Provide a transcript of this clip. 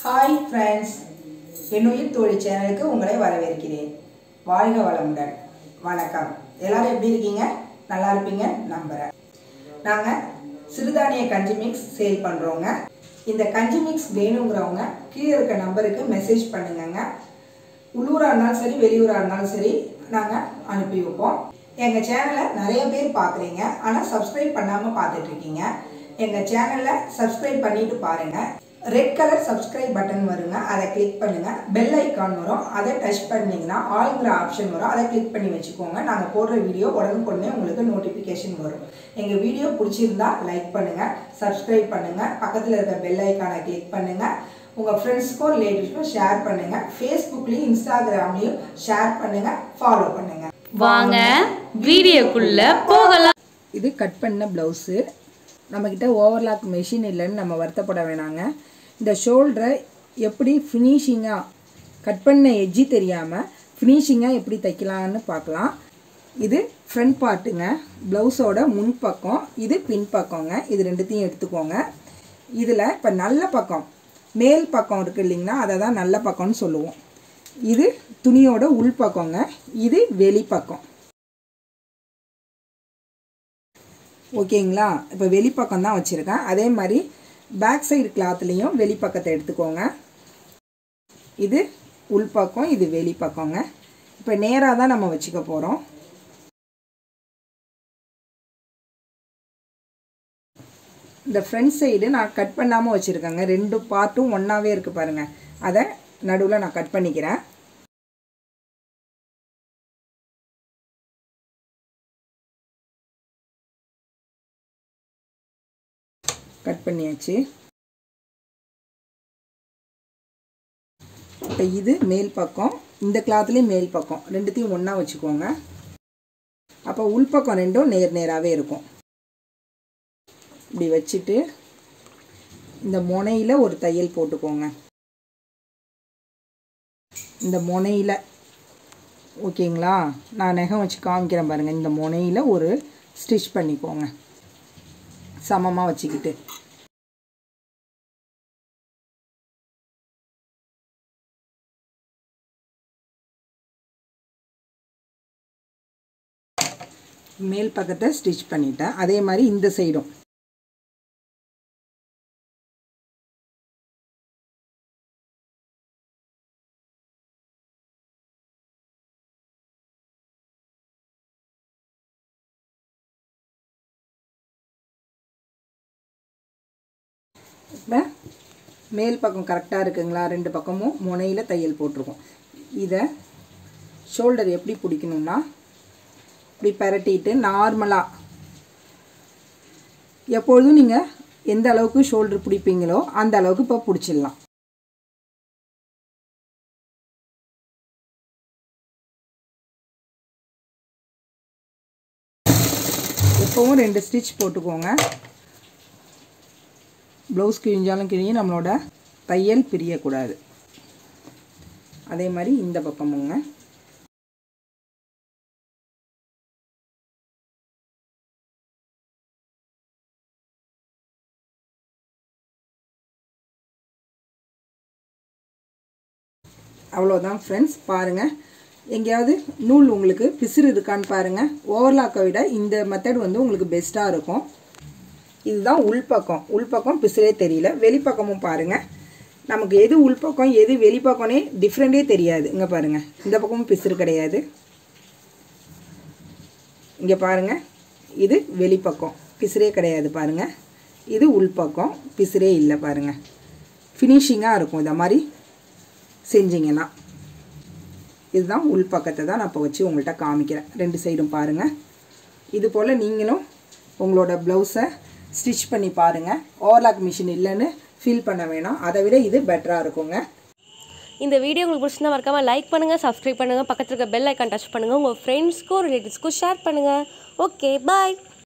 hi friends என்னுயிர் தோழி சேனலுக்கு உங்களை வரவேற்கிறேன் வாழ்க வளமுடன் வணக்கம் எல்லாரும் எப்படி இருக்கீங்க நல்லா இருப்பீங்க நம்புகிறேன் நாங்கள் சிறுதானிய கஞ்சி மிக்ஸ் சேல் பண்ணுறோங்க இந்த கஞ்சி மிக்ஸ் வேணுங்கிறவங்க கீழே இருக்க நம்பருக்கு மெசேஜ் பண்ணுங்கங்க உள்ளூராக இருந்தாலும் சரி வெளியூராக இருந்தாலும் சரி நாங்கள் அனுப்பி வைப்போம் எங்கள் சேனலை நிறைய பேர் பார்க்குறீங்க ஆனால் சப்ஸ்கிரைப் பண்ணாமல் பார்த்துட்டு இருக்கீங்க எங்கள் சேனலை சப்ஸ்கிரைப் பண்ணிட்டு பாருங்கள் ரெட் கலர் சப்ஸ்கிரைப் பட்டன் வருங்க அதை கிளிக் பண்ணுங்கள் பெல் ஐக்கான் வரும் அதை டச் பண்ணிங்கன்னா ஆளுங்கிற ஆப்ஷன் வரும் அதை கிளிக் பண்ணி வச்சுக்கோங்க நாங்கள் போடுற வீடியோ உடனுக்குடனே உங்களுக்கு நோட்டிஃபிகேஷன் வரும் எங்கள் வீடியோ பிடிச்சிருந்தா லைக் பண்ணுங்கள் சப்ஸ்கிரைப் பண்ணுங்கள் பக்கத்தில் இருக்க பெல் ஐக்கானை கிளிக் பண்ணுங்கள் உங்கள் ஃப்ரெண்ட்ஸ்க்கும் ரிலேட்டிவ்ஸ்க்கும் ஷேர் பண்ணுங்கள் ஃபேஸ்புக்லேயும் இன்ஸ்டாகிராம்லேயும் ஷேர் பண்ணுங்கள் ஃபாலோ பண்ணுங்கள் வாங்க வீடியோக்குள்ள போகலாம் இது கட் பண்ண ப்ளவுஸு நம்மக்கிட்ட ஓவர்லாக் மெஷின் இல்லைன்னு நம்ம வருத்தப்பட வேணாங்க இந்த ஷோல்டரை எப்படி ஃபினிஷிங்காக கட் பண்ண எட்ஜி தெரியாமல் ஃபினிஷிங்காக எப்படி தைக்கலான்னு பார்க்கலாம் இது ஃப்ரண்ட் பார்ட்டுங்க ப்ளவுஸோட முன் பக்கம் இது பின் பக்கங்க இது ரெண்டுத்தையும் எடுத்துக்கோங்க இதில் இப்போ நல்ல பக்கம் மேல் பக்கம் இருக்குது இல்லைங்களா அதை தான் நல்ல பக்கம்னு சொல்லுவோம் இது துணியோட உள் பக்கங்க இது வெளி பக்கம் ஓகேங்களா இப்போ வெளிப்பக்கம் தான் வச்சுருக்கேன் அதே மாதிரி பேக் சைடு கிளாத்லேயும் வெளிப்பக்கத்தை எடுத்துக்கோங்க இது உள்பக்கம் இது வெளிப்பக்கங்க இப்போ நேராக தான் நம்ம வச்சுக்க போகிறோம் இந்த ஃப்ரண்ட் சைடு நான் கட் பண்ணாமல் வச்சுருக்கேங்க ரெண்டு பார்ட்டும் ஒன்றாவே இருக்குது பாருங்கள் அதை நடுவில் நான் கட் பண்ணிக்கிறேன் கட் பண்ணியாச்சு இப்போ இது மேல் பக்கம் இந்த கிளாத்லேயும் மேல் பக்கம் ரெண்டுத்தையும் ஒன்றா வச்சுக்கோங்க அப்போ உள்பக்கம் ரெண்டும் நேர் நேராகவே இருக்கும் இப்படி வச்சுட்டு இந்த முனையில் ஒரு தையல் போட்டுக்கோங்க இந்த முனையில் ஓகேங்களா நான் நெகம் வச்சு காமிக்கிறேன் பாருங்கள் இந்த முனையில் ஒரு ஸ்டிச் பண்ணிக்கோங்க சமமாக வச்சுக்கிட்டு மேல் பக்கத்தை ஸ்டிச் பண்ணிட்டேன் அதே மாதிரி இந்த சைடும் இப்போ மேல் பக்கம் கரெக்டாக இருக்குங்களா ரெண்டு பக்கமும் முனையில் தையல் போட்டிருக்கோம் இதை ஷோல்டர் எப்படி பிடிக்கணும்னா இப்படி பரட்டிட்டு நார்மலாக எப்பொழுதும் நீங்கள் எந்த அளவுக்கு ஷோல்டர் பிடிப்பீங்களோ அந்த அளவுக்கு இப்போ பிடிச்சிடலாம் எப்போவும் ரெண்டு ஸ்டிச் போட்டுக்கோங்க ப்ளவுஸ் கிழிஞ்சாலும் கிழியும் நம்மளோட தையல் பிரியக்கூடாது அதே மாதிரி இந்த பக்கமுங்க அவ்வளோதான் ஃப்ரெண்ட்ஸ் பாருங்கள் எங்கேயாவது நூல் உங்களுக்கு பிசிறு இருக்கான்னு பாருங்கள் ஓவர்லாக்கை விட இந்த மெத்தட் வந்து உங்களுக்கு பெஸ்ட்டாக இருக்கும் இதுதான் உள்பக்கம் உள்பக்கம் பிசுரே தெரியல வெளிப்பக்கமும் பாருங்கள் நமக்கு எது உள்பக்கம் எது வெளிப்பக்கம்னே டிஃப்ரெண்ட்டே தெரியாது இங்கே பாருங்கள் இந்த பக்கமும் பிசுறு கிடையாது இங்கே பாருங்கள் இது வெளிப்பக்கம் பிசுரே கிடையாது பாருங்கள் இது உள்பக்கம் பிசுரே இல்லை பாருங்கள் ஃபினிஷிங்காக இருக்கும் இந்த மாதிரி செஞ்சிங்கன்னா இதுதான் உள்பக்கத்தை தான் நான் இப்போ வச்சு உங்கள்கிட்ட காமிக்கிறேன் ரெண்டு சைடும் பாருங்கள் இது போல் நீங்களும் உங்களோட ப்ளவுஸை ஸ்டிச் பண்ணி பாருங்கள் ஓவர்லாக் மிஷின் இல்லைன்னு ஃபீல் பண்ண வேணாம் அதை விட இது பெட்டராக இருக்குங்க இந்த வீடியோ உங்களுக்கு பிடிச்சிருந்தா மறக்காம லைக் பண்ணுங்க சப்ஸ்கிரைப் பண்ணுங்க பக்கத்துல இருக்க பெல் ஐக்கான் டச் பண்ணுங்க உங்க ஃப்ரெண்ட்ஸ்க்கும் ரிலேட்டிவ்ஸ்க்கும் ஷேர் பண்ணுங்க ஓகே பாய்